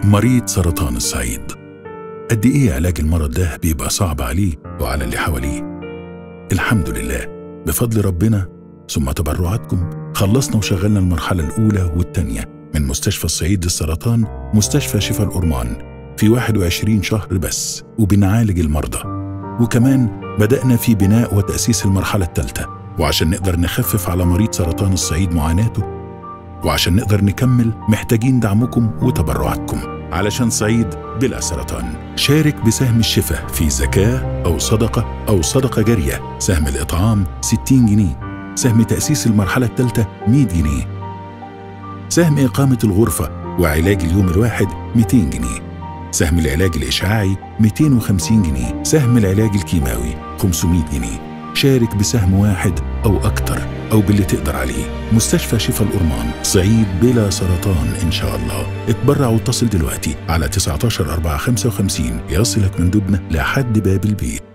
مريض سرطان الصعيد قد إيه علاج المرض ده بيبقى صعب عليه وعلى اللي حواليه الحمد لله بفضل ربنا ثم تبرعاتكم خلصنا وشغلنا المرحلة الأولى والتانية من مستشفى الصعيد للسرطان مستشفى شفا الأورمان في 21 شهر بس وبنعالج المرضى وكمان بدأنا في بناء وتأسيس المرحلة الثالثة وعشان نقدر نخفف على مريض سرطان الصعيد معاناته وعشان نقدر نكمل محتاجين دعمكم وتبرعاتكم علشان صعيد بلا سرطان شارك بسهم الشفاء في زكاة أو صدقة أو صدقة جارية سهم الإطعام 60 جنيه سهم تأسيس المرحلة الثالثة 100 جنيه سهم إقامة الغرفة وعلاج اليوم الواحد 200 جنيه سهم العلاج الإشعاعي 250 جنيه سهم العلاج الكيماوي 500 جنيه شارك بسهم واحد أو أكتر أو باللي تقدر عليه مستشفى شفا الأورمان صعيد بلا سرطان إن شاء الله اتبرع واتصل دلوقتي على 19 4 55 يصلك مندوبنا لحد باب البيت